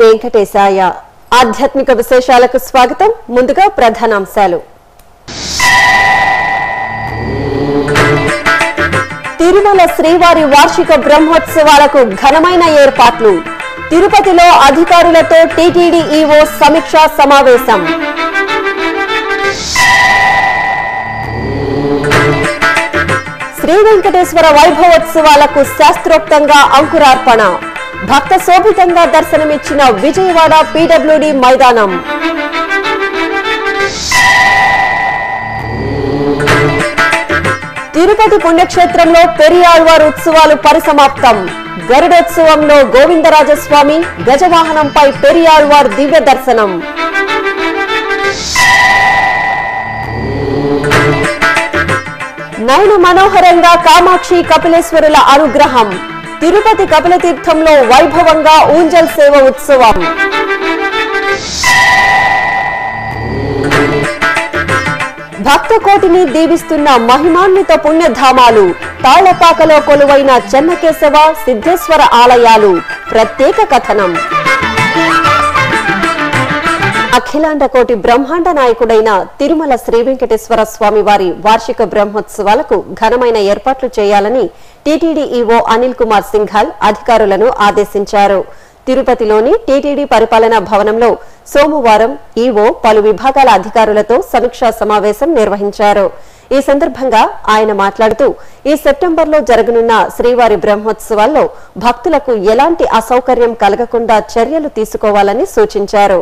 వెంకటేశాయ ఆధ్యాత్మిక విశేషాలకు స్వాగతం ముందుగా ప్రధానాంశాలు తిరుమల శ్రీవారి వార్షిక బ్రహ్మోత్సవాలకు ఘనమైన ఏర్పాట్లు తిరుపతిలో అధికారులతో టీటీడీ ఈవో సమీక్షా సమావేశం శ్రీ వెంకటేశ్వర వైభవోత్సవాలకు శాస్త్రోక్తంగా అంకురార్పణ భక్త శోభితంగా దర్శనమిచ్చిన విజయవాడ పీడబ్ల్యూడి మైదానం తిరుపతి పుణ్యక్షేత్రంలో పెరియాళ్వార్ ఉత్సవాలు పరిసమాప్తం గరుడోత్సవంలో గోవిందరాజస్వామి గజవాహనంపై పెరియాళ్వార్ దివ్య దర్శనం నయన మనోహరంగా కామాక్షి కపిలేశ్వరుల అనుగ్రహం తిరుపతి కపిలతీర్థంలో వైభవంగా ఊంజల్ సేవ ఉత్సవం భక్త కోటిని దీవిస్తున్న మహిమాన్విత పుణ్యధామాలు తాళ్లపాకలో కొలువైన చెన్నకేశవ సిద్ధేశ్వర ఆలయాలు ప్రత్యేక కథనం అఖిలాండ కోటి బ్రహ్మాండ నాయకుడైన తిరుమల శ్రీ వెంకటేశ్వర స్వామి వారి వార్షిక బ్రహ్మోత్సవాలకు ఘనమైన ఏర్పాట్లు చేయాలని టీటీడీ ఈవో అనిల్ కుమార్ సింఘాల్ అధికారులను ఆదేశించారు తిరుపతిలోని టీటీడీ పరిపాలనా భవనంలో సోమవారం ఈవో పలు విభాగాల అధికారులతో సమీక్షా సమావేశం నిర్వహించారు ఈ సందర్భంగా ఆయన మాట్లాడుతూ ఈ సెప్టెంబర్లో జరగనున్న శ్రీవారి బ్రహ్మోత్సవాల్లో భక్తులకు ఎలాంటి అసౌకర్యం కలగకుండా చర్యలు తీసుకోవాలని సూచించారు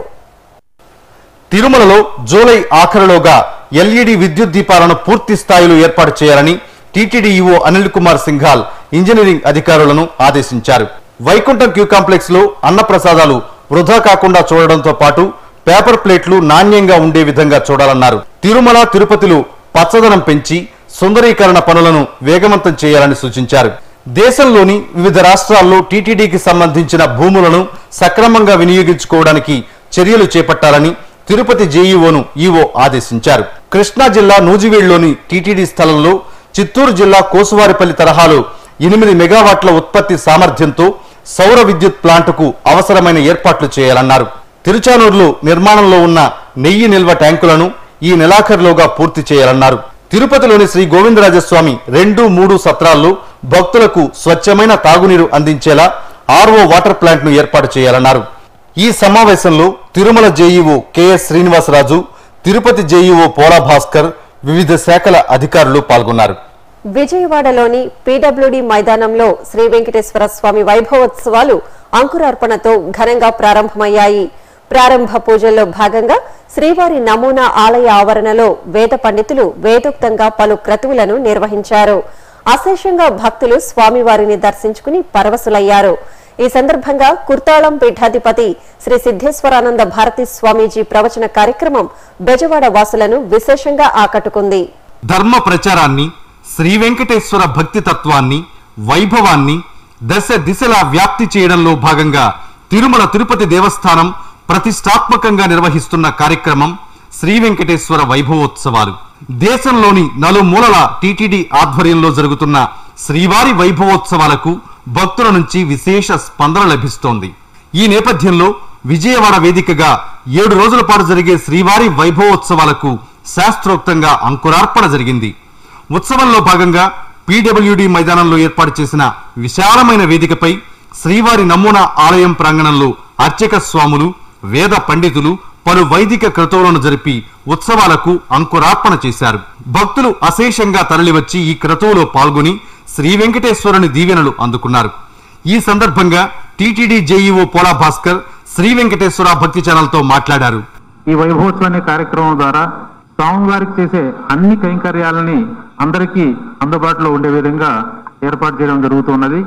తిరుమలలో జూలై ఆఖరులోగా ఎల్ఈడి విద్యుత్ దీపాలను పూర్తి స్థాయిలో ఏర్పాటు చేయాలని TTD EO Anil Kumar Singhal engineering అధికారులను ఆదేశించారు వైకుంఠం క్యూ కాంప్లెక్స్ లో అన్నప్రసాదాలు వృధా కాకుండా చూడడంతో పాటు పేపర్ ప్లేట్లు నాణ్యంగా ఉండే విధంగా చూడాలన్నారు తిరుమల తిరుపతిలో పచ్చదనం పెంచి సుందరీకరణ పనులను వేగవంతం చేయాలని సూచించారు దేశంలోని వివిధ రాష్ట్రాల్లో టీటీడీకి సంబంధించిన భూములను సక్రమంగా వినియోగించుకోవడానికి చర్యలు చేపట్టాలని తిరుపతి జేఈఓను ఈవో ఆదేశించారు కృష్ణా జిల్లా నూజివీడులోని టీటీడీ స్థలంలో చిత్తూరు జిల్లా కోసువారిపల్లి తరహాలో ఎనిమిది మెగావాట్ల ఉత్పత్తి సామర్థ్యంతో సౌర విద్యుత్ ప్లాంటుకు అవసరమైన ఏర్పాట్లు చేయాలన్నారు తిరుచానూరులో నిర్మాణంలో ఉన్న నెయ్యి నిల్వ ట్యాంకులను ఈ నెలాఖరులోగా పూర్తి చేయాలన్నారు తిరుపతిలోని శ్రీ గోవిందరాజస్వామి రెండు మూడు సత్రాల్లో భక్తులకు స్వచ్ఛమైన తాగునీరు అందించేలా ఆర్ఓ వాటర్ ప్లాంట్ ను ఏర్పాటు చేయాలన్నారు ఈ సమావేశంలో Tirumala JEO KS Srinivasaraju Tirupati JEO Pola Bhaskar వివిధ శాఖల అధికారులు పాల్గొన్నారు విజయవాడలోని పీడబ్ల్యూడి మైదానంలో శ్రీ వెంకటేశ్వర స్వామి వైభవోత్సవాలు అంకురార్పణతో ఘనంగా ప్రారంభమయ్యాయి ప్రారంభ పూజల్లో భాగంగా శ్రీవారి నమూనా ఆలయ ఆవరణలో వేద పండితులు వేదోక్తంగా పలు క్రతువులను నిర్వహించారు అశేషంగా భక్తులు స్వామివారిని దర్శించుకుని పరవశులయ్యారు ఈ సందర్భంగా కుర్తాళం పీఠాధిపతి శ్రీ సిద్ధేశ్వరానంద భారతి స్వామీజీ ప్రవచన కార్యక్రమం బెజవాడ వాసులను విశేషంగా ఆకట్టుకుంది ధర్మ ప్రచారాన్ని శ్రీ వెంకటేశ్వర భక్తి తత్వాన్ని వైభవాన్ని దశ దిశలా వ్యాప్తి చేయడంలో భాగంగా తిరుమల తిరుపతి దేవస్థానం ప్రతిష్టాత్మకంగా నిర్వహిస్తున్న కార్యక్రమం శ్రీ వెంకటేశ్వర వైభవోత్సవాలు దేశంలోని నలుమూలల టీటీడీ ఆధ్వర్యంలో జరుగుతున్న శ్రీవారి వైభవోత్సవాలకు భక్తుల నుంచి విశేష స్పందన లభిస్తోంది ఈ నేపథ్యంలో విజయవాడ వేదికగా ఏడు రోజుల పాటు జరిగే శ్రీవారి వైభవోత్సవాలకు శాస్త్రోక్తంగా అంకురార్పణ జరిగింది ఉత్సవంలో భాగంగా పీడబ్ల్యూడి మైదానంలో ఏర్పాటు చేసిన విశాలమైన వేదికపై శ్రీవారి నమూనా ఆలయం ప్రాంగణంలో అర్చక స్వాములు వేద పండితులు పలు వైదిక క్రతువులను జరిపి ఉత్సవాలకు అంకురార్పణ చేశారు భక్తులు అశేషంగా తరలివచ్చి ఈ క్రతువులో పాల్గొని శ్రీ వెంకటేశ్వరుని దీవెనలు అందుకున్నారు ఈ సందర్భంగా టీటీడీ జేఈఓ పోలా భాస్కర్ శ్రీ వెంకటేశ్వర భక్తి ఛానల్తో మాట్లాడారు ఈ వైభవోత్సవం అనే కార్యక్రమం ద్వారా స్వామివారికి చేసే అన్ని కైంకర్యాలని అందరికీ అందుబాటులో ఉండే విధంగా ఏర్పాటు చేయడం జరుగుతున్నది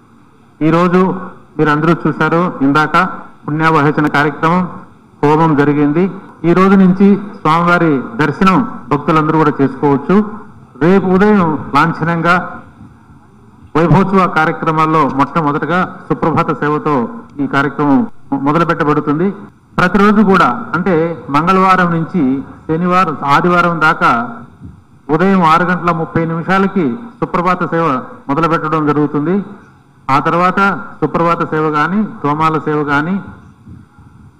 ఈరోజు మీరు అందరూ చూశారు ఇందాక పుణ్యావహచన కార్యక్రమం హోమం జరిగింది ఈ రోజు నుంచి స్వామివారి దర్శనం భక్తులందరూ కూడా చేసుకోవచ్చు రేపు ఉదయం లాంఛనంగా వైభవోత్సవ కార్యక్రమాల్లో మొట్టమొదటగా సుప్రభాత సేవతో ఈ కార్యక్రమం మొదలు పెట్టబడుతుంది ప్రతిరోజు కూడా అంటే మంగళవారం నుంచి శనివారం ఆదివారం దాకా ఉదయం ఆరు గంటల ముప్పై నిమిషాలకి సుప్రభాత సేవ మొదలు పెట్టడం జరుగుతుంది ఆ తర్వాత సుప్రభాత సేవ కానీ తోమాల సేవ కానీ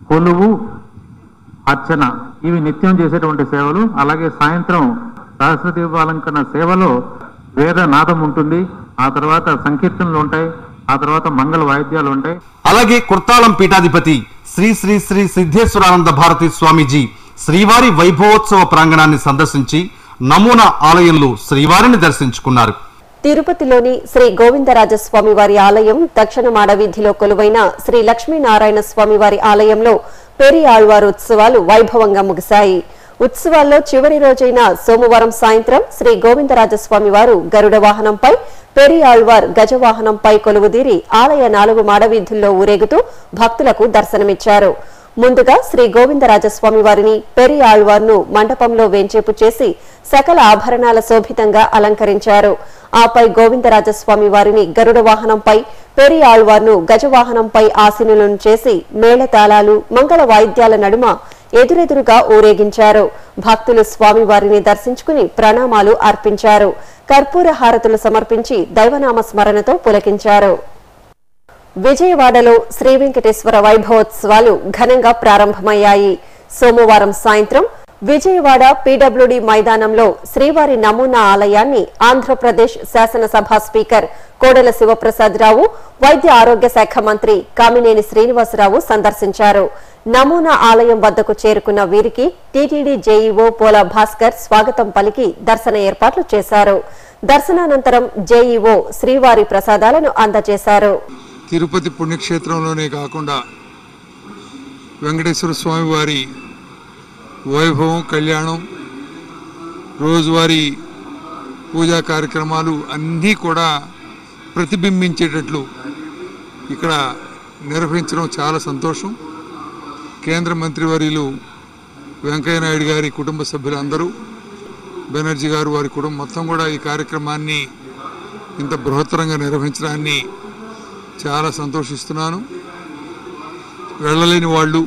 కొలువు అర్చన ఇవి నిత్యం చేసేటువంటి సేవలు అలాగే సాయంత్రం సహస్ర దీపాలంకరణ సేవలో వేద నాదం ఉంటుంది ఆ తర్వాత సంకీర్తనలు ఉంటాయి ఆ తర్వాత మంగళ వాయిద్యాలు ఉంటాయి అలాగే కుర్తాళం పీఠాధిపతి శ్రీ శ్రీ శ్రీ సిద్ధేశ్వరానంద భారతి స్వామీజీ శ్రీవారి వైభవోత్సవ ప్రాంగణాన్ని సందర్శించి నమూనా ఆలయంలో శ్రీవారిని దర్శించుకున్నారు తిరుపతిలోని శ్రీ గోవిందరాజస్వామి వారి ఆలయం దక్షిణ మాడవీధిలో కొలువైన శ్రీ లక్ష్మీనారాయణ స్వామి వారి ఆలయంలో పెరి ఆళ్వారు ఉత్సవాలు వైభవంగా ముగిశాయి ఉత్సవాల్లో చివరి రోజైన సోమవారం సాయంత్రం శ్రీ గోవిందరాజస్వామి వారు గరుడ వాహనంపై పెరి ఆళ్వార్ గజవాహనంపై కొలువుదీరి ఆలయ నాలుగు మాడవీధుల్లో ఊరేగుతూ భక్తులకు దర్శనమిచ్చారు ముందుగా శ్రీ గోవిందరాజస్వామి వారిని పెరి ఆళ్వార్ను మండపంలో వేంచేపు చేసి సకల ఆభరణాల శోభితంగా అలంకరించారు ఆపై గోవిందరాజస్వామి వారిని గరుడ వాహనంపై పెరి ఆళ్వార్ను గజవాహనంపై ఆసీనులను చేసి మేళతాళాలు మంగళ వాయిద్యాల నడుమ ఎదురెదురుగా ఊరేగించారు భక్తులు స్వామివారిని దర్శించుకుని ప్రణామాలు అర్పించారు కర్పూర హారతులు సమర్పించి దైవనామ స్మరణతో పులకించారు విజయవాడలో శ్రీ వెంకటేశ్వర వైభవోత్సవాలు ఘనంగా ప్రారంభమయ్యాయి సోమవారం సాయంత్రం విజయవాడ పీడబ్ల్యూడి మైదానంలో శ్రీవారి నమూనా ఆలయాన్ని ఆంధ్రప్రదేశ్ శాసనసభ స్పీకర్ కోడెల శివప్రసాదరావు వైద్య ఆరోగ్య శాఖ మంత్రి కామినేని శ్రీనివాసరావు సందర్శించారు నమూనా ఆలయం వద్దకు చేరుకున్న వీరికి టీటీడీ జేఈఓ పోలా భాస్కర్ స్వాగతం పలికి దర్శన ఏర్పాట్లు చేశారు దర్శనానంతరం జేఈఓ శ్రీవారి ప్రసాదాలను అందజేశారు తిరుపతి పుణ్యక్షేత్రంలోనే కాకుండా వెంకటేశ్వర స్వామి వారి వైభవం కళ్యాణం రోజువారీ పూజా కార్యక్రమాలు అన్నీ కూడా ప్రతిబింబించేటట్లు ఇక్కడ నిర్వహించడం చాలా సంతోషం కేంద్ర మంత్రివర్యులు వెంకయ్యనాయుడు గారి కుటుంబ సభ్యులందరూ బెనర్జీ గారు వారి కుటుంబం మొత్తం కూడా ఈ కార్యక్రమాన్ని ఇంత బృహత్తరంగా నిర్వహించడాన్ని చాలా సంతోషిస్తున్నాను వెళ్ళలేని వాళ్ళు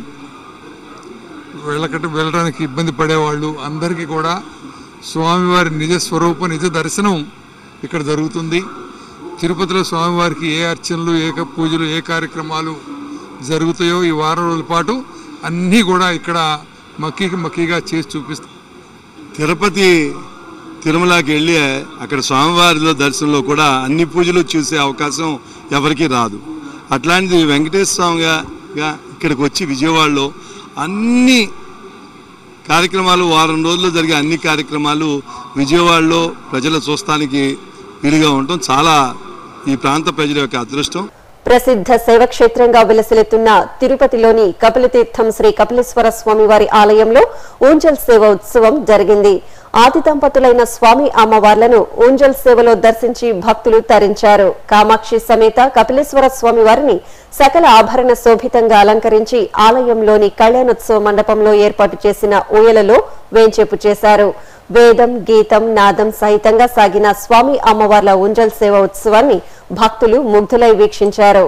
వెళ్ళకట వెళ్ళడానికి ఇబ్బంది పడేవాళ్ళు అందరికీ కూడా స్వామివారి నిజ స్వరూప నిజ దర్శనం ఇక్కడ జరుగుతుంది తిరుపతిలో స్వామివారికి ఏ అర్చనలు ఏ క- పూజలు ఏ కార్యక్రమాలు జరుగుతాయో ఈ వారం రోజుల పాటు అన్నీ కూడా ఇక్కడ మక్కీకి మక్కీగా చేసి చూపిస్తాం తిరుపతి తిరుమలకి వెళ్ళి అక్కడ స్వామివారిలో దర్శనంలో కూడా అన్ని పూజలు చూసే అవకాశం ఎవరికీ రాదు అట్లాంటిది వెంకటేశ్వర స్వామిగా గా ఇక్కడికి వచ్చి విజయవాడలో అన్ని కార్యక్రమాలు వారం రోజుల్లో జరిగే అన్ని కార్యక్రమాలు విజయవాడలో ప్రజలు చూస్తానికి వీలుగా ఉండటం చాలా ఈ ప్రాంత ప్రజల యొక్క అదృష్టం ప్రసిద్ధ శైవక్షేత్రంగా విలసిల్లుతున్న తిరుపతిలోని కపిలతీర్థం శ్రీ కపిలేశ్వర స్వామి వారి ఆలయంలో ఊంజల్ సేవ ఉత్సవం జరిగింది ఆది దంపతులైన స్వామి అమ్మవార్లను ఊంజల్ సేవలో దర్శించి భక్తులు తరించారు కామాక్షి సమేత కపిలేశ్వర స్వామి వారిని సకల ఆభరణ శోభితంగా అలంకరించి ఆలయంలోని కళ్యాణోత్సవ మండపంలో ఏర్పాటు చేసిన ఊయలలో వేంచేపు చేశారు వేదం గీతం నాదం సహితంగా సాగిన స్వామి అమ్మవార్ల ఊంజల్ సేవ ఉత్సవాన్ని భక్తులు ముగ్ధులై వీక్షించారు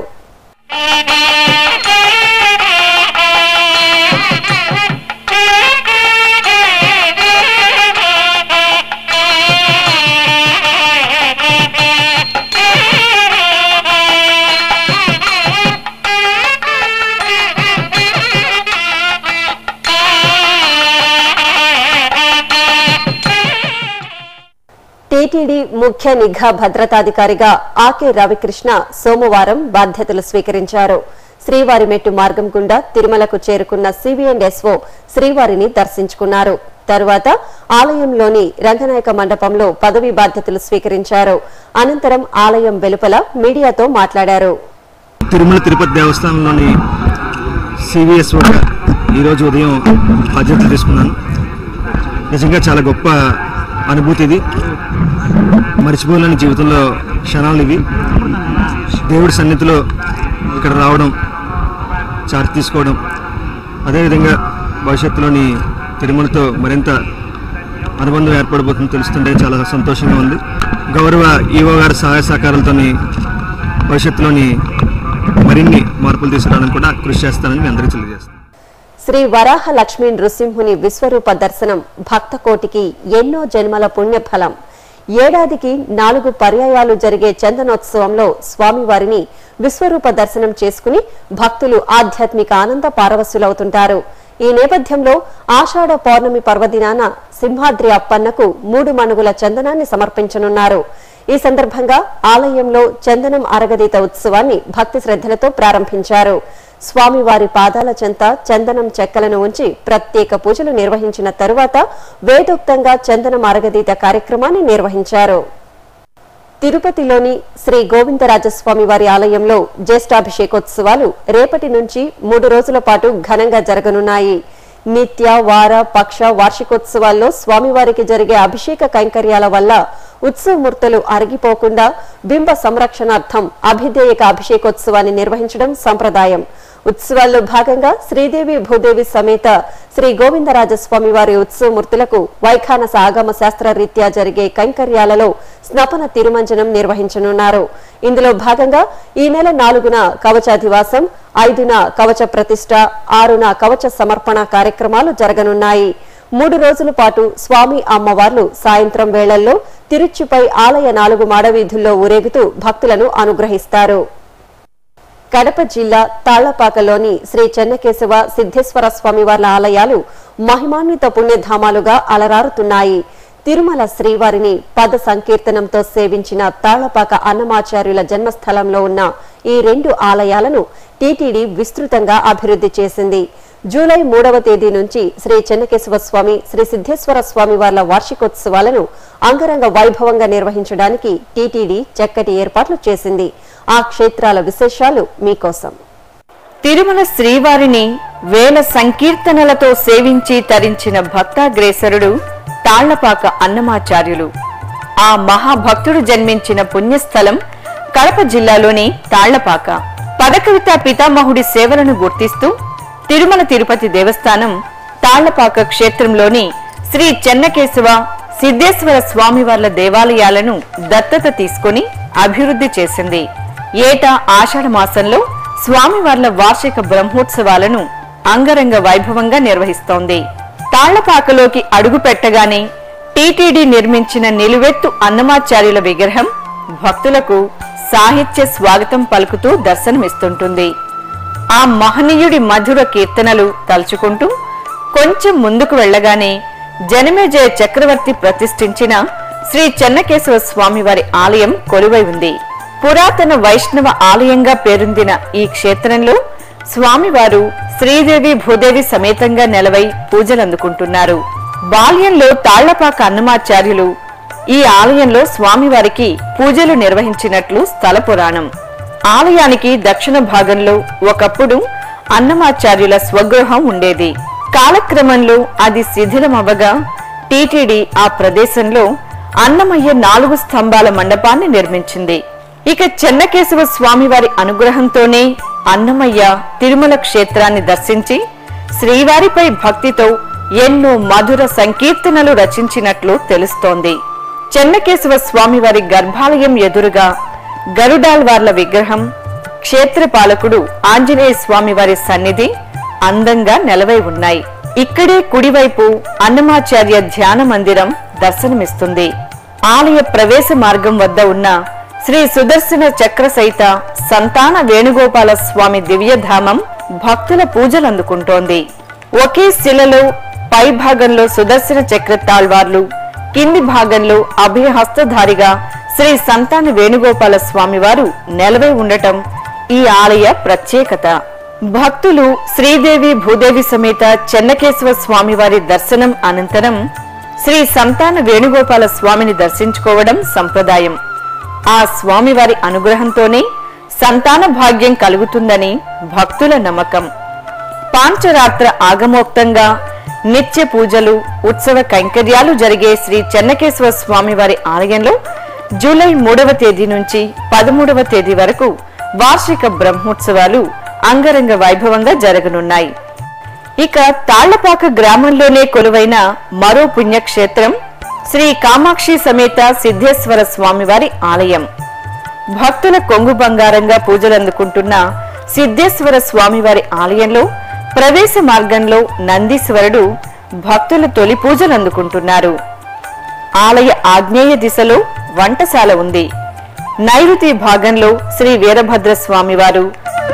టీటీడీ ముఖ్య నిఘా భద్రతాధికారిగా ఆకే రవికృష్ణ సోమవారం బాధ్యతలు స్వీకరించారు శ్రీవారి మెట్టు మార్గం గుండా తిరుమలకు చేరుకున్న సిబిఎండ్ఎస్ఓ శ్రీవారిని దర్శించుకున్నారు తరువాత ఆలయంలోని రంగనాయక మండపంలో పదవి బాధ్యతలు స్వీకరించారు అనంతరం ఆలయం వెలుపల మీడియాతో మాట్లాడారు తిరుమల తిరుపతి దేవస్థానంలోని సివిఎస్ఓగా ఈరోజు ఉదయం బాధ్యతలు తీసుకున్నాను నిజంగా చాలా గొప్ప అనుభూతి ఇది మర్చిపోలేని జీవితంలో క్షణాలు ఇవి దేవుడి సన్నిధిలో ఇక్కడ రావడం చార్జ్ తీసుకోవడం అదేవిధంగా భవిష్యత్తులోని తిరుమలతో మరింత అనుబంధం ఏర్పడబోతుందని తెలుస్తుంటే చాలా సంతోషంగా ఉంది గౌరవ ఈవో గారి సహాయ సహకారాలతోని భవిష్యత్తులోని మరిన్ని మార్పులు తీసుకురావడానికి కూడా కృషి చేస్తానని మీ అందరికీ తెలియజేస్తాను శ్రీ వరాహ లక్ష్మీ నృసింహుని విశ్వరూప దర్శనం భక్త కోటికి ఎన్నో జన్మల పుణ్యఫలం ఏడాదికి నాలుగు పర్యాయాలు జరిగే చందనోత్సవంలో స్వామివారిని విశ్వరూప దర్శనం చేసుకుని భక్తులు ఆధ్యాత్మిక ఆనంద పారవస్సులవుతుంటారు ఈ నేపథ్యంలో ఆషాఢ పౌర్ణమి పర్వదినాన సింహాద్రి అప్పన్నకు మూడు మణుగుల చందనాన్ని సమర్పించనున్నారు ఈ సందర్భంగా ఆలయంలో చందనం అరగదీత ఉత్సవాన్ని భక్తి శ్రద్ధలతో ప్రారంభించారు స్వామివారి పాదాల చెంత చందనం చెక్కలను ఉంచి ప్రత్యేక పూజలు నిర్వహించిన తరువాత వేదోక్తంగా చందనం అరగదీత కార్యక్రమాన్ని నిర్వహించారు తిరుపతిలోని శ్రీ గోవిందరాజస్వామి వారి ఆలయంలో జ్యేష్ఠాభిషేకోత్సవాలు రేపటి నుంచి మూడు రోజుల పాటు ఘనంగా జరగనున్నాయి నిత్య వార పక్ష వార్షికోత్సవాల్లో స్వామివారికి జరిగే అభిషేక కైంకర్యాల వల్ల ఉత్సవమూర్తులు అరిగిపోకుండా బింబ సంరక్షణార్థం అభిధేయక అభిషేకోత్సవాన్ని నిర్వహించడం సంప్రదాయం ఉత్సవాల్లో భాగంగా శ్రీదేవి భూదేవి సమేత శ్రీ గోవిందరాజస్వామి వారి ఉత్సవమూర్తులకు వైఖానస ఆగమ శాస్త్ర రీత్యా జరిగే కైంకర్యాలలో స్నపన తిరుమంజనం నిర్వహించనున్నారు ఇందులో భాగంగా ఈ నెల నాలుగున కవచాధివాసం ఐదున కవచ ప్రతిష్ట ఆరున కవచ సమర్పణ కార్యక్రమాలు జరగనున్నాయి మూడు రోజుల పాటు స్వామి అమ్మవార్లు సాయంత్రం వేళల్లో తిరుచుపై ఆలయ నాలుగు మాడవీధుల్లో ఊరేగుతూ భక్తులను అనుగ్రహిస్తారు కడప జిల్లా తాళ్లపాకలోని శ్రీ చెన్నకేశవ సిద్ధేశ్వర స్వామివార్ల ఆలయాలు మహిమాన్విత పుణ్యధామాలుగా అలరారుతున్నాయి తిరుమల శ్రీవారిని పద సంకీర్తనంతో సేవించిన తాళ్లపాక అన్నమాచార్యుల జన్మస్థలంలో ఉన్న ఈ రెండు ఆలయాలను టీటీడీ విస్తృతంగా అభివృద్ధి చేసింది జూలై మూడవ తేదీ నుంచి శ్రీ చెన్నకేశవ స్వామి శ్రీ సిద్ధేశ్వర స్వామి వార్ల వార్షికోత్సవాలను అంగరంగ వైభవంగా నిర్వహించడానికి టీటీడీ చక్కటి ఏర్పాట్లు చేసింది ఆ క్షేత్రాల విశేషాలు మీకోసం తిరుమల శ్రీవారిని వేల సంకీర్తనలతో సేవించి తరించిన భక్తాగ్రేసరుడు తాళ్లపాక అన్నమాచార్యులు ఆ మహాభక్తుడు జన్మించిన పుణ్యస్థలం కడప జిల్లాలోని తాళ్లపాక పదకవిత పితామహుడి సేవలను గుర్తిస్తూ తిరుమల తిరుపతి దేవస్థానం తాళ్లపాక క్షేత్రంలోని శ్రీ చెన్నకేశవ సిద్ధేశ్వర స్వామివార్ల దేవాలయాలను దత్తత తీసుకుని అభివృద్ధి చేసింది ఏటా ఆషాఢ మాసంలో స్వామివార్ల వార్షిక బ్రహ్మోత్సవాలను అంగరంగ వైభవంగా నిర్వహిస్తోంది తాళ్లపాకలోకి అడుగు పెట్టగానే టీటీడీ నిర్మించిన నిలువెత్తు అన్నమాచార్యుల విగ్రహం భక్తులకు సాహిత్య స్వాగతం పలుకుతూ దర్శనమిస్తుంటుంది ఆ మహనీయుడి మధుర కీర్తనలు తలుచుకుంటూ కొంచెం ముందుకు వెళ్ళగానే జనమేజయ చక్రవర్తి ప్రతిష్ఠించిన శ్రీ చెన్నకేశవ స్వామివారి ఆలయం కొలువై ఉంది పురాతన వైష్ణవ ఆలయంగా పేరొందిన ఈ క్షేత్రంలో స్వామివారు శ్రీదేవి భూదేవి సమేతంగా నెలవై పూజలందుకుంటున్నారు బాల్యంలో తాళ్లపాక అన్నమాచార్యులు ఈ ఆలయంలో స్వామివారికి పూజలు నిర్వహించినట్లు స్థల పురాణం ఆలయానికి దక్షిణ భాగంలో ఒకప్పుడు అన్నమాచార్యుల స్వగృహం ఉండేది కాలక్రమంలో అది శిథిలమవ్వగా టీటీడీ ఆ ప్రదేశంలో అన్నమయ్య నాలుగు స్తంభాల మండపాన్ని నిర్మించింది ఇక చెన్నకేశవ స్వామివారి అనుగ్రహంతోనే అన్నమయ్య తిరుమల క్షేత్రాన్ని దర్శించి శ్రీవారిపై భక్తితో ఎన్నో మధుర సంకీర్తనలు రచించినట్లు తెలుస్తోంది చెన్నకేశవ స్వామివారి గర్భాలయం ఎదురుగా గరుడాల్వార్ల విగ్రహం క్షేత్రపాలకుడు ఆంజనేయ స్వామివారి సన్నిధి అందంగా నెలవై ఉన్నాయి ఇక్కడే కుడివైపు అన్నమాచార్య ధ్యాన మందిరం దర్శనమిస్తుంది ఆలయ ప్రవేశ మార్గం వద్ద ఉన్న శ్రీ సుదర్శన చక్ర సహిత సంతాన వేణుగోపాల స్వామి దివ్యధామం భక్తుల పూజలందుకుంటోంది ఒకే శిలలో పై భాగంలో సుదర్శన చక్ర తాళ్వార్లు కింది భాగంలో అభయహస్తధారిగా శ్రీ సంతాన వేణుగోపాల స్వామివారు నెలవై ఉండటం ఈ ఆలయ ప్రత్యేకత భక్తులు శ్రీదేవి భూదేవి సమేత చెన్నకేశవ స్వామివారి దర్శనం అనంతరం శ్రీ సంతాన వేణుగోపాల స్వామిని దర్శించుకోవడం సంప్రదాయం ఆ స్వామివారి అనుగ్రహంతోనే సంతాన భాగ్యం కలుగుతుందని భక్తుల నమ్మకం పాంచరాత్ర ఆగమోక్తంగా నిత్య పూజలు ఉత్సవ కైంకర్యాలు జరిగే శ్రీ చెన్నకేశ్వర స్వామి వారి ఆలయంలో జూలై మూడవ తేదీ నుంచి పదమూడవ తేదీ వరకు వార్షిక బ్రహ్మోత్సవాలు అంగరంగ వైభవంగా జరగనున్నాయి ఇక తాళ్లపాక గ్రామంలోనే కొలువైన మరో పుణ్యక్షేత్రం శ్రీ కామాక్షి సమేత సిద్ధేశ్వర స్వామివారి ఆలయం భక్తుల కొంగు బంగారంగా పూజలందుకుంటున్న సిద్ధేశ్వర స్వామివారి ఆలయంలో ప్రవేశ మార్గంలో నందీశ్వరుడు భక్తుల తొలి పూజలందుకుంటున్నారు ఆలయ ఆగ్నేయ దిశలో వంటశాల ఉంది నైరుతి భాగంలో శ్రీ వీరభద్ర స్వామివారు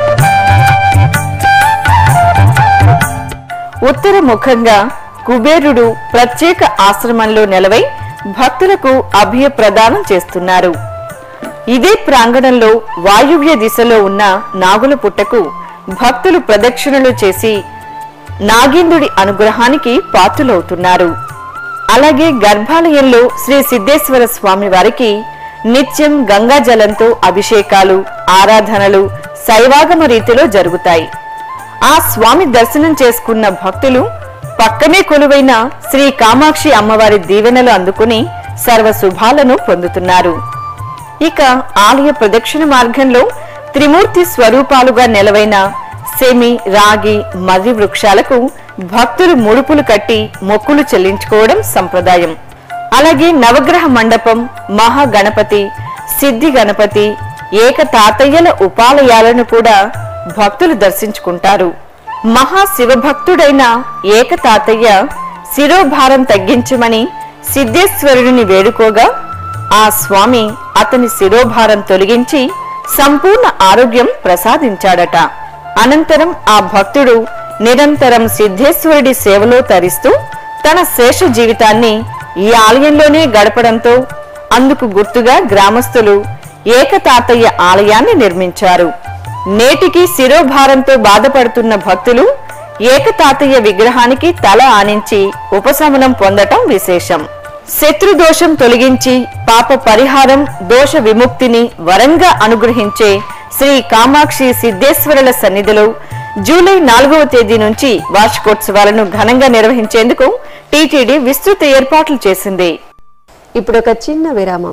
ఉత్తర ముఖంగా కుబేరుడు ప్రత్యేక ఆశ్రమంలో నెలవై భక్తులకు అభయ ప్రదానం చేస్తున్నారు ఇదే ప్రాంగణంలో వాయువ్య దిశలో ఉన్న నాగుల పుట్టకు భక్తులు ప్రదక్షిణలు చేసి నాగేంద్రుడి అనుగ్రహానికి పాత్రులవుతున్నారు అలాగే గర్భాలయంలో శ్రీ సిద్ధేశ్వర స్వామి వారికి నిత్యం గంగా జలంతో అభిషేకాలు ఆరాధనలు శైవాగమ రీతిలో జరుగుతాయి ఆ స్వామి దర్శనం చేసుకున్న భక్తులు పక్కనే కొలువైన శ్రీ కామాక్షి అమ్మవారి దీవెనలు అందుకుని సర్వ శుభాలను పొందుతున్నారు ఇక ఆలయ ప్రదక్షిణ మార్గంలో త్రిమూర్తి స్వరూపాలుగా నెలవైన సెమి రాగి మర్రి వృక్షాలకు భక్తులు ముడుపులు కట్టి మొక్కులు చెల్లించుకోవడం సంప్రదాయం అలాగే నవగ్రహ మండపం మహాగణపతి సిద్ధి గణపతి ఏక తాతయ్యల ఉపాలయాలను కూడా భక్తులు దర్శించుకుంటారు మహా శివభక్తుడైన ఏక తాతయ్య శిరోభారం తగ్గించమని సిద్ధేశ్వరుడిని వేడుకోగా ఆ స్వామి అతని శిరోభారం తొలగించి సంపూర్ణ ఆరోగ్యం ప్రసాదించాడట అనంతరం ఆ భక్తుడు నిరంతరం సిద్ధేశ్వరుడి సేవలో తరిస్తూ తన శేష జీవితాన్ని ఈ ఆలయంలోనే గడపడంతో అందుకు గుర్తుగా గ్రామస్తులు ఏకతాతయ్య ఆలయాన్ని నిర్మించారు నేటికి శిరోభారంతో బాధపడుతున్న భక్తులు ఏకతాతయ్య విగ్రహానికి తల ఆనించి ఉపశమనం పొందటం విశేషం శత్రుదోషం తొలగించి పాప పరిహారం దోష విముక్తిని వరంగా అనుగ్రహించే శ్రీ కామాక్షి సిద్ధేశ్వరుల సన్నిధిలో జూలై నాలుగవ తేదీ నుంచి వార్షికోత్సవాలను ఘనంగా నిర్వహించేందుకు టీటీడీ విస్తృత ఏర్పాట్లు చేసింది ఇప్పుడు ఒక చిన్న విరామం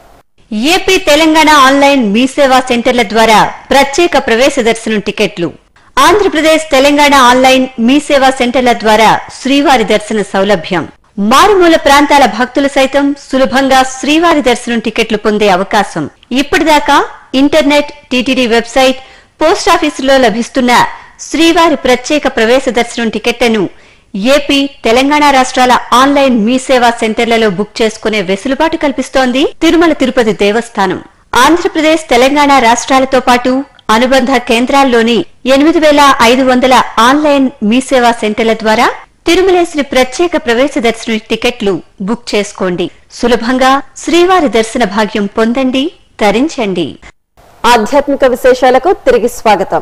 ఏపీ తెలంగాణ ఆన్లైన్ మీ సేవా సెంటర్ల ద్వారా ప్రత్యేక ప్రవేశ దర్శనం టికెట్లు ఆంధ్రప్రదేశ్ తెలంగాణ ఆన్లైన్ మీ సేవా సెంటర్ల ద్వారా శ్రీవారి దర్శన సౌలభ్యం మారుమూల ప్రాంతాల భక్తులు సైతం సులభంగా శ్రీవారి దర్శనం టికెట్లు పొందే అవకాశం ఇప్పటిదాకా ఇంటర్నెట్ టీటీడీ వెబ్సైట్ పోస్టాఫీసులో లభిస్తున్న శ్రీవారి ప్రత్యేక ప్రవేశ దర్శనం టికెట్లను ఏపీ తెలంగాణ రాష్ట్రాల ఆన్లైన్ మీ సేవా సెంటర్లలో బుక్ చేసుకునే వెసులుబాటు కల్పిస్తోంది తిరుమల తిరుపతి దేవస్థానం ఆంధ్రప్రదేశ్ తెలంగాణ రాష్ట్రాలతో పాటు అనుబంధ కేంద్రాల్లోని ఎనిమిది వేల ఐదు వందల ఆన్లైన్ మీ సేవా సెంటర్ల ద్వారా తిరుమలేశ్వరి ప్రత్యేక ప్రవేశ దర్శన టికెట్లు బుక్ చేసుకోండి సులభంగా శ్రీవారి దర్శన భాగ్యం పొందండి తరించండి ఆధ్యాత్మిక విశేషాలకు తిరిగి స్వాగతం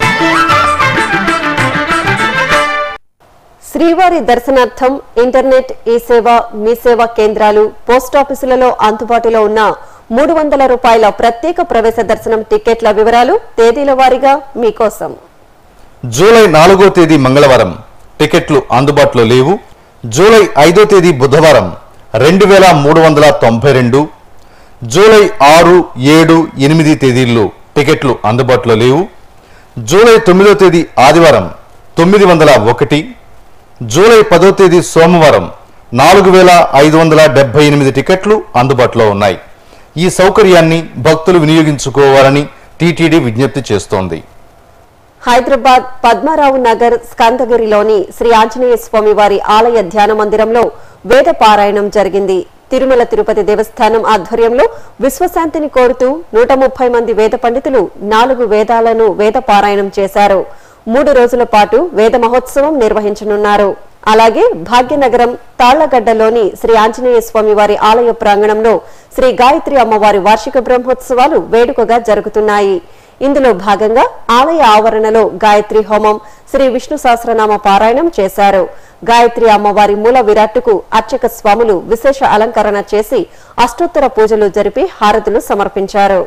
శ్రీవారి దర్శనార్థం ఇంటర్నెట్ ఈ సేవ మీ సేవ కేంద్రాలు పోస్టాఫీసులలో అందుబాటులో ఉన్న మూడు వందల రూపాయల ప్రత్యేక ప్రవేశ దర్శనం టికెట్ల వివరాలు తేదీల వారీగా మీకోసం జూలై నాలుగో తేదీ మంగళవారం టికెట్లు అందుబాటులో లేవు జూలై ఐదో తేదీ బుధవారం రెండు వేల మూడు వందల తొంభై రెండు జూలై ఆరు ఏడు ఎనిమిది తేదీల్లో టికెట్లు అందుబాటులో లేవు జూలై తొమ్మిదో తేదీ ఆదివారం తొమ్మిది వందల ఒకటి జూలై పదో తేదీ సోమవారం నాలుగు వేల ఐదు వందల డెబ్బై ఎనిమిది టికెట్లు అందుబాటులో ఉన్నాయి ఈ సౌకర్యాన్ని భక్తులు వినియోగించుకోవాలని టీటీడీ విజ్ఞప్తి చేస్తోంది హైదరాబాద్ పద్మారావు నగర్ స్కందగిరిలోని శ్రీ ఆంజనేయ స్వామి వారి ఆలయ ధ్యాన మందిరంలో వేద పారాయణం జరిగింది తిరుమల తిరుపతి దేవస్థానం ఆధ్వర్యంలో విశ్వశాంతిని కోరుతూ నూట ముప్పై మంది వేద పండితులు నాలుగు వేదాలను వేద పారాయణం చేశారు మూడు రోజుల పాటు వేద మహోత్సవం నిర్వహించనున్నారు అలాగే భాగ్యనగరం తాళ్లగడ్డలోని శ్రీ ఆంజనేయ స్వామి వారి ఆలయ ప్రాంగణంలో శ్రీ గాయత్రి అమ్మవారి వార్షిక బ్రహ్మోత్సవాలు వేడుకగా జరుగుతున్నాయి ఇందులో భాగంగా ఆలయ ఆవరణలో గాయత్రి హోమం శ్రీ విష్ణు సహస్రనామ పారాయణం చేశారు గాయత్రి అమ్మవారి మూల విరాట్టుకు అర్చక స్వాములు విశేష అలంకరణ చేసి అష్టోత్తర పూజలు జరిపి హారతులు సమర్పించారు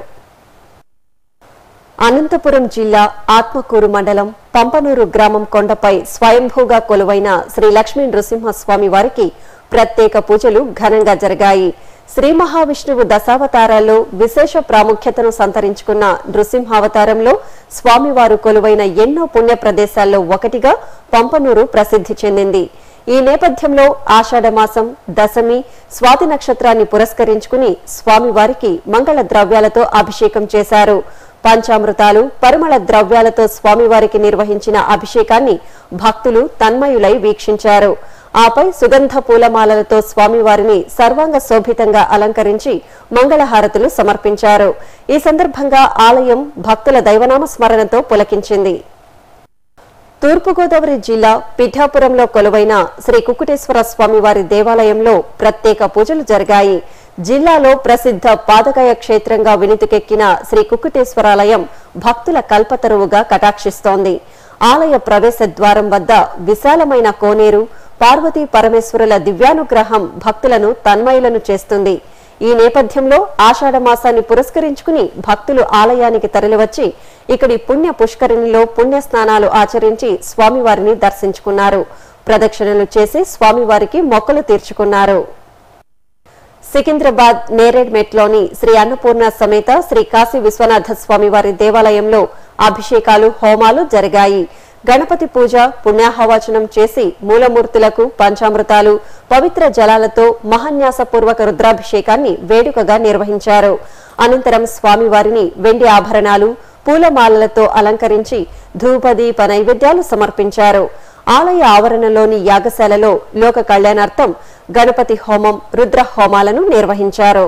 అనంతపురం జిల్లా ఆత్మకూరు మండలం పంపనూరు గ్రామం కొండపై స్వయంభూగా కొలువైన శ్రీ లక్ష్మీ నృసింహస్వామి వారికి ప్రత్యేక పూజలు ఘనంగా జరిగాయి శ్రీ మహావిష్ణువు దశావతారాల్లో విశేష ప్రాముఖ్యతను సంతరించుకున్న నృసింహావతారంలో స్వామివారు కొలువైన ఎన్నో పుణ్య ప్రదేశాల్లో ఒకటిగా పంపనూరు ప్రసిద్ధి చెందింది ఈ నేపథ్యంలో ఆషాఢ మాసం దశమి స్వాతి నక్షత్రాన్ని పురస్కరించుకుని స్వామివారికి మంగళ ద్రవ్యాలతో అభిషేకం చేశారు పంచామృతాలు పరిమళ ద్రవ్యాలతో స్వామివారికి నిర్వహించిన అభిషేకాన్ని భక్తులు తన్మయులై వీక్షించారు ఆపై సుగంధ పూలమాలలతో స్వామివారిని సర్వాంగ శోభితంగా అలంకరించి మంగళహారతులు సమర్పించారు ఈ సందర్భంగా ఆలయం భక్తుల దైవనామ స్మరణతో పులకించింది తూర్పుగోదావరి జిల్లా పిఠాపురంలో కొలువైన శ్రీ కుక్కుటేశ్వర స్వామివారి దేవాలయంలో ప్రత్యేక పూజలు జరిగాయి జిల్లాలో ప్రసిద్ధ పాదకాయ క్షేత్రంగా వినితికెక్కిన శ్రీ కుక్కుటేశ్వరాలయం భక్తుల కల్పతరువుగా కటాక్షిస్తోంది ఆలయ ప్రవేశ ద్వారం వద్ద విశాలమైన కోనేరు పార్వతీ పరమేశ్వరుల దివ్యానుగ్రహం భక్తులను తన్మయులను చేస్తుంది ఈ నేపథ్యంలో ఆషాఢ మాసాన్ని పురస్కరించుకుని భక్తులు ఆలయానికి తరలివచ్చి ఇక్కడి పుణ్య పుష్కరిణిలో పుణ్య స్నానాలు ఆచరించి స్వామివారిని దర్శించుకున్నారు ప్రదక్షిణలు చేసి స్వామివారికి మొక్కలు తీర్చుకున్నారు సికింద్రాబాద్ నేరేడ్మెట్లోని శ్రీ అన్నపూర్ణ సమేత శ్రీ కాశీ విశ్వనాథ స్వామివారి దేవాలయంలో అభిషేకాలు హోమాలు జరిగాయి గణపతి పూజ పుణ్యాహవాచనం చేసి మూలమూర్తులకు పంచామృతాలు పవిత్ర జలాలతో మహాన్యాసపూర్వక రుద్రాభిషేకాన్ని వేడుకగా నిర్వహించారు అనంతరం స్వామివారిని వెండి ఆభరణాలు పూలమాలలతో అలంకరించి ధూపదీప నైవేద్యాలు సమర్పించారు ఆలయ ఆవరణలోని యాగశాలలో లోక కళ్యాణార్థం గణపతి హోమం రుద్ర హోమాలను నిర్వహించారు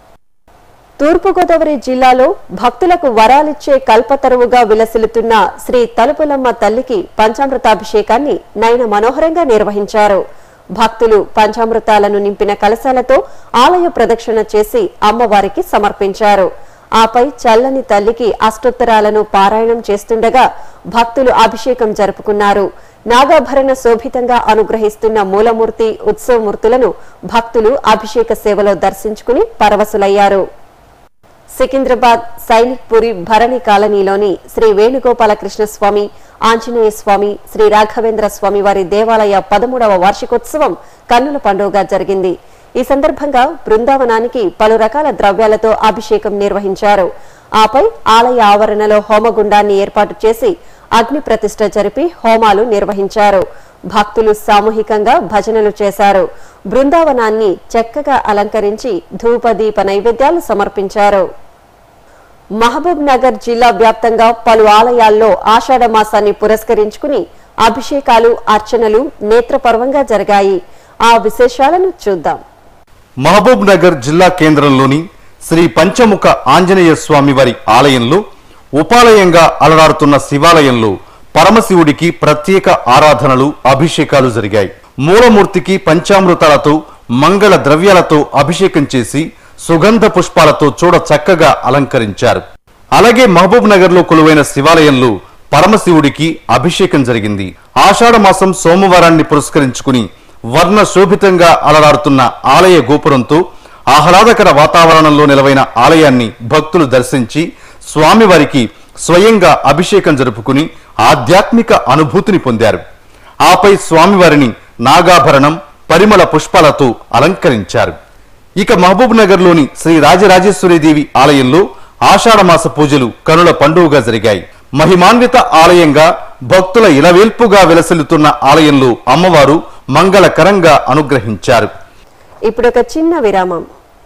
తూర్పుగోదావరి జిల్లాలో భక్తులకు వరాలిచ్చే కల్పతరువుగా విలసిల్లుతున్న శ్రీ తలుపులమ్మ తల్లికి పంచామృతాభిషేకాన్ని నయన మనోహరంగా నిర్వహించారు భక్తులు పంచామృతాలను నింపిన కలశాలతో ఆలయ ప్రదక్షిణ చేసి అమ్మవారికి సమర్పించారు ఆపై చల్లని తల్లికి అష్టోత్తరాలను పారాయణం చేస్తుండగా భక్తులు అభిషేకం జరుపుకున్నారు నాగాభరణ శోభితంగా అనుగ్రహిస్తున్న మూలమూర్తి ఉత్సవమూర్తులను భక్తులు అభిషేక సేవలో దర్శించుకుని పరవశులయ్యారు సికింద్రాబాద్ సైనిక్ పురి భరణి కాలనీలోని శ్రీ వేణుగోపాలకృష్ణ స్వామి ఆంజనేయ స్వామి శ్రీ రాఘవేంద్ర స్వామి వారి దేవాలయ పదమూడవ వార్షికోత్సవం కన్నుల పండుగగా జరిగింది ఈ సందర్భంగా బృందావనానికి పలు రకాల ద్రవ్యాలతో అభిషేకం నిర్వహించారు ఆపై ఆలయ ఆవరణలో హోమగుండాన్ని ఏర్పాటు చేసి అగ్ని ప్రతిష్ఠ జరిపి హోమాలు నిర్వహించారు భక్తులు సామూహికంగా భజనలు చేశారు బృందావనాన్ని చక్కగా అలంకరించి ధూపదీప నైవేద్యాలు సమర్పించారు మహబూబ్ నగర్ జిల్లా వ్యాప్తంగా పలు ఆలయాల్లో ఆషాఢ మాసాన్ని పురస్కరించుకుని అభిషేకాలు అర్చనలు నేత్రపర్వంగా జరిగాయి ఆ విశేషాలను చూద్దాం మహబూబ్ నగర్ జిల్లా కేంద్రంలోని శ్రీ పంచముఖ ఆంజనేయ స్వామి వారి ఆలయంలో ఉపాలయంగా అలరారుతున్న శివాలయంలో పరమశివుడికి ప్రత్యేక ఆరాధనలు అభిషేకాలు జరిగాయి మూలమూర్తికి పంచామృతాలతో మంగళ ద్రవ్యాలతో అభిషేకం చేసి సుగంధ పుష్పాలతో చూడ చక్కగా అలంకరించారు అలాగే మహబూబ్ నగర్ లో కొలువైన శివాలయంలో పరమశివుడికి అభిషేకం జరిగింది ఆషాఢ మాసం సోమవారాన్ని పురస్కరించుకుని వర్ణ శోభితంగా అలరారుతున్న ఆలయ గోపురంతో ఆహ్లాదకర వాతావరణంలో నిలవైన ఆలయాన్ని భక్తులు దర్శించి స్వామివారికి స్వయంగా అభిషేకం జరుపుకుని ఆధ్యాత్మిక అనుభూతిని పొందారు ఆపై స్వామివారిని నాగాభరణం పరిమళ పుష్పాలతో అలంకరించారు ఇక మహబూబ్ నగర్ లోని శ్రీ రాజరాజేశ్వరీదేవి ఆలయంలో ఆషాఢమాస పూజలు కనుల పండుగగా జరిగాయి మహిమాన్విత ఆలయంగా భక్తుల ఇలవేల్పుగా విలసిల్లుతున్న ఆలయంలో అమ్మవారు మంగళకరంగా అనుగ్రహించారు ఇప్పుడొక చిన్న విరామం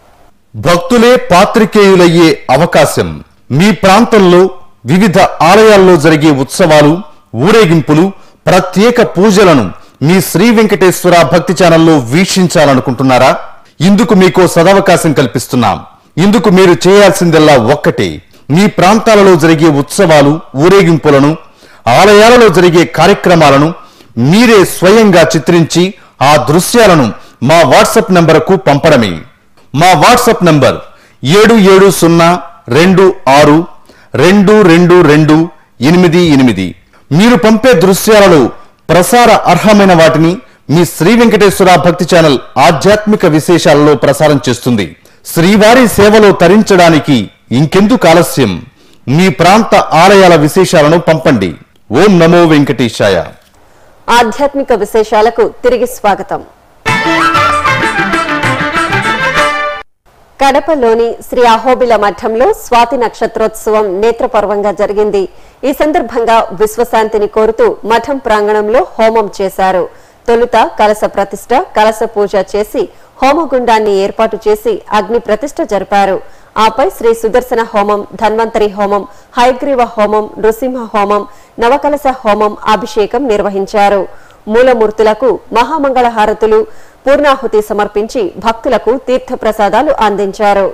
భక్తులే పాత్రికేయులయ్యే అవకాశం మీ ప్రాంతంలో వివిధ ఆలయాల్లో జరిగే ఉత్సవాలు ఊరేగింపులు ప్రత్యేక పూజలను మీ శ్రీ వెంకటేశ్వర భక్తి ఛానల్లో వీక్షించాలనుకుంటున్నారా ఇందుకు మీకో సదవకాశం కల్పిస్తున్నాం ఇందుకు మీరు చేయాల్సిందల్లా ఒక్కటే మీ ప్రాంతాలలో జరిగే ఉత్సవాలు ఊరేగింపులను ఆలయాలలో జరిగే కార్యక్రమాలను మీరే స్వయంగా చిత్రించి ఆ దృశ్యాలను మా వాట్సాప్ నంబరుకు పంపడమే మా వాట్సాప్ నంబర్ ఏడు ఏడు సున్నా రెండు ఆరు రెండు రెండు రెండు ఎనిమిది ఎనిమిది మీరు పంపే దృశ్యాలలో ప్రసార అర్హమైన వాటిని మీ శ్రీ వెంకటేశ్వర భక్తి ఛానల్ ఆధ్యాత్మిక విశేషాలలో ప్రసారం చేస్తుంది శ్రీవారి సేవలో తరించడానికి ఇంకెందుకు ఆలస్యం మీ ప్రాంత ఆలయాల విశేషాలను పంపండి ఓం నమో వెంకటేశాయ ఆధ్యాత్మిక విశేషాలకు తిరిగి స్వాగతం కడపలోని శ్రీ అహోబిల మఠంలో స్వాతి నక్షత్రోత్సవం నేత్రపర్వంగా జరిగింది ఈ సందర్భంగా విశ్వశాంతిని కోరుతూ మఠం ప్రాంగణంలో హోమం చేశారు తొలుత కలస ప్రతిష్ట కలస పూజ చేసి హోమగుండాన్ని ఏర్పాటు చేసి అగ్ని ప్రతిష్ట జరిపారు ఆపై శ్రీ సుదర్శన హోమం ధన్వంతరి హోమం హైగ్రీవ హోమం నృసింహ హోమం నవకలశ హోమం అభిషేకం నిర్వహించారు మూలమూర్తులకు మహామంగళ హారతులు పూర్ణాహుతి సమర్పించి భక్తులకు తీర్థప్రసాదాలు అందించారు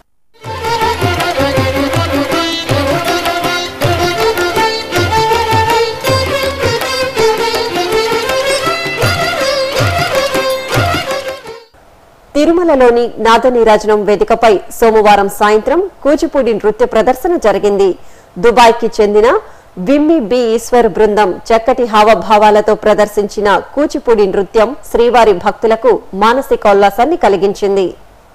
తిరుమలలోని నాదనీరాజనం వేదికపై సోమవారం సాయంత్రం కూచిపూడి నృత్య ప్రదర్శన జరిగింది దుబాయ్కి చెందిన విమ్మి బి ఈశ్వర్ బృందం చక్కటి హావభావాలతో ప్రదర్శించిన కూచిపూడి నృత్యం శ్రీవారి భక్తులకు మానసికోల్లాసాన్ని కలిగించింది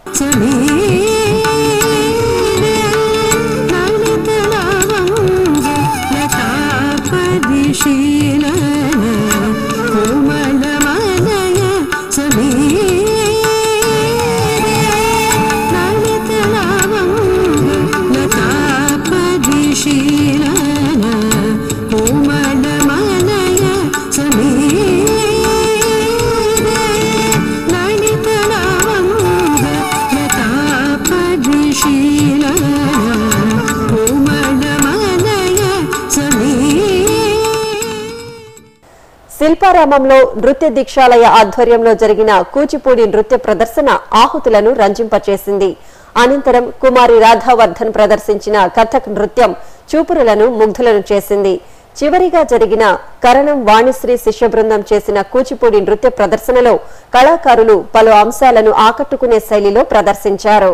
శిల్పారామంలో నృత్య దీక్షాలయ ఆధ్వర్యంలో జరిగిన కూచిపూడి నృత్య ప్రదర్శన ఆహుతులను రంజింపచేసింది అనంతరం కుమారి రాధావర్ధన్ ప్రదర్శించిన కథక్ నృత్యం చూపురులను ముగ్ధులను చేసింది చివరిగా జరిగిన కరణం వాణిశ్రీ శిష్య బృందం చేసిన కూచిపూడి నృత్య ప్రదర్శనలో కళాకారులు పలు అంశాలను ఆకట్టుకునే శైలిలో ప్రదర్శించారు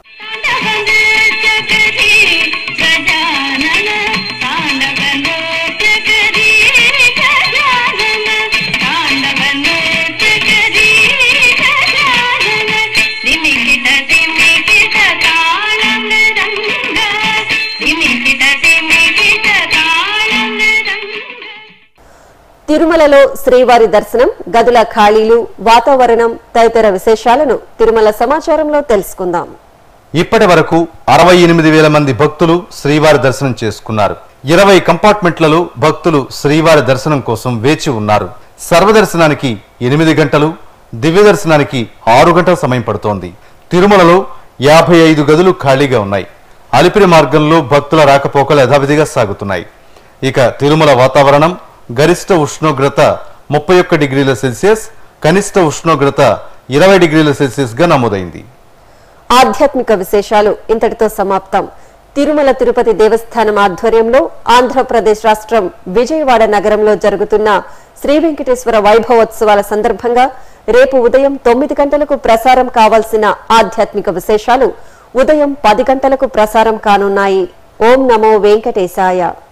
తిరుమలలో శ్రీవారి దర్శనం గదుల ఖాళీలు వాతావరణం తదితర విశేషాలను తిరుమల సమాచారంలో తెలుసుకుందాం ఇప్పటి వరకు అరవై ఎనిమిది వేల మంది భక్తులు శ్రీవారి దర్శనం చేసుకున్నారు ఇరవై కంపార్ట్మెంట్లలో భక్తులు శ్రీవారి దర్శనం కోసం వేచి ఉన్నారు సర్వదర్శనానికి ఎనిమిది గంటలు దివ్య దర్శనానికి ఆరు గంటల సమయం పడుతోంది తిరుమలలో యాభై ఐదు గదులు ఖాళీగా ఉన్నాయి అలిపిరి మార్గంలో భక్తుల రాకపోకలు యథావిధిగా సాగుతున్నాయి ఇక తిరుమల వాతావరణం గరిష్ట ఉష్ణోగ్రత ముప్పై ఒక్క డిగ్రీల సెల్సియస్ కనిష్ట ఉష్ణోగ్రత ఇరవై డిగ్రీల సెల్సియస్ గా నమోదైంది ఆధ్యాత్మిక విశేషాలు ఇంతటితో సమాప్తం తిరుమల తిరుపతి దేవస్థానం ఆధ్వర్యంలో ఆంధ్రప్రదేశ్ రాష్ట్రం విజయవాడ నగరంలో జరుగుతున్న శ్రీ వెంకటేశ్వర వైభవోత్సవాల సందర్భంగా రేపు ఉదయం తొమ్మిది గంటలకు ప్రసారం కావాల్సిన ఆధ్యాత్మిక విశేషాలు ఉదయం పది గంటలకు ప్రసారం కానున్నాయి ఓం నమో వెంకటేశాయ